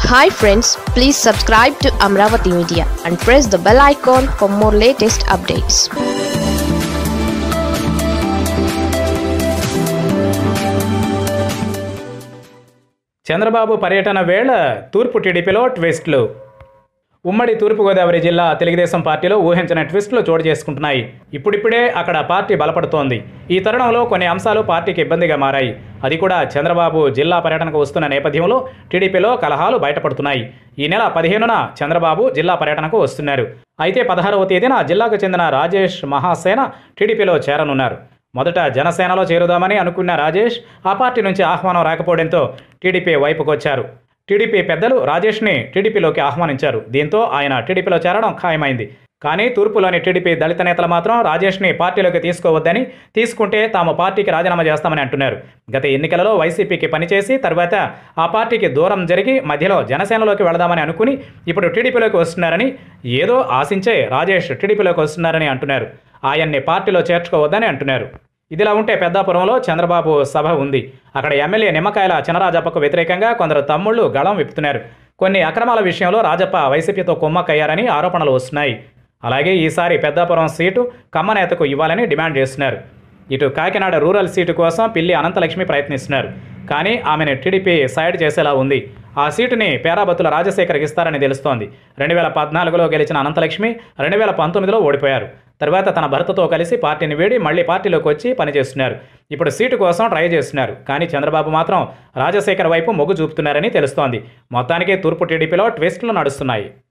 hi friends please subscribe to Amaravati media and press the bell icon for more latest updates Chandrababu పర్యటన వేళ తూర్పు టీడీపీలో ట్విస్టులు ఉమ్మడి తూర్పుగోదావరి జిల్లా తెలుగుదేశం పార్టీలో ఊహించిన ట్విస్టులు చోటు చేసుకుంటున్నాయి ఇప్పుడిప్పుడే అక్కడ పార్టీ బలపడుతోంది ఈ తరుణంలో కొన్ని అంశాలు పార్టీకి ఇబ్బందిగా మారాయి అది కూడా చంద్రబాబు జిల్లా పర్యటనకు వస్తున్న నేపథ్యంలో టీడీపీలో కలహాలు బయటపడుతున్నాయి ఈ నెల పదిహేనున చంద్రబాబు జిల్లా పర్యటనకు వస్తున్నారు అయితే పదహారవ తేదీన జిల్లాకు చెందిన రాజేష్ మహాసేన టీడీపీలో చేరనున్నారు మొదట జనసేనలో చేరుదామని అనుకున్న రాజేష్ ఆ పార్టీ నుంచి ఆహ్వానం రాకపోవడంతో టీడీపీ వైపుకు వచ్చారు టీడీపీ పెద్దలు రాజేష్ని టీడీపీలోకి ఆహ్వానించారు దీంతో ఆయన టీడీపీలో చేరడం ఖాయమైంది కానీ తూర్పులోని టీడీపీ దళిత నేతలు మాత్రం రాజేష్ని పార్టీలోకి తీసుకోవద్దని తీసుకుంటే తాము పార్టీకి రాజీనామా చేస్తామని అంటున్నారు గత ఎన్నికలలో వైసీపీకి పనిచేసి తర్వాత ఆ పార్టీకి దూరం జరిగి మధ్యలో జనసేనలోకి వెళదామని అనుకుని ఇప్పుడు టీడీపీలోకి వస్తున్నారని ఏదో ఆశించే రాజేష్ టీడీపీలోకి వస్తున్నారని అంటున్నారు ఆయన్ని పార్టీలో చేర్చుకోవద్దని అంటున్నారు ఇదిలా ఉంటే పెద్దాపురంలో చంద్రబాబు సభ ఉంది అక్కడ ఎమ్మెల్యే నిమ్మకాయల చినరాజప్పకు వ్యతిరేకంగా కొందరు తమ్ముళ్ళు గళం విప్పుతున్నారు కొన్ని అక్రమాల విషయంలో రాజప్ప వైసీపీతో కుమ్మక్కయ్యారని ఆరోపణలు వస్తున్నాయి అలాగే ఈసారి పెద్దాపురం సీటు కమ్మనేతకు ఇవ్వాలని డిమాండ్ చేస్తున్నారు ఇటు కాకినాడ రూరల్ సీటు కోసం పిల్లి అనంతలక్ష్మి ప్రయత్నిస్తున్నారు కానీ ఆమెను టీడీపీ సైడ్ చేసేలా ఉంది ఆ సీటుని పేరాబత్తుల రాజశేఖర్కి ఇస్తారని తెలుస్తోంది రెండు వేల పద్నాలుగులో గెలిచిన అనంతలక్ష్మి రెండు వేల పంతొమ్మిదిలో ఓడిపోయారు తర్వాత తన భర్తతో కలిసి పార్టీని వీడి మళ్ళీ పార్టీలోకి వచ్చి పనిచేస్తున్నారు ఇప్పుడు సీటు కోసం ట్రై చేస్తున్నారు కానీ చంద్రబాబు మాత్రం రాజశేఖర్ వైపు మొగ్గు చూపుతున్నారని తెలుస్తోంది మొత్తానికి తూర్పు టీడీపీలో ట్విస్టులు నడుస్తున్నాయి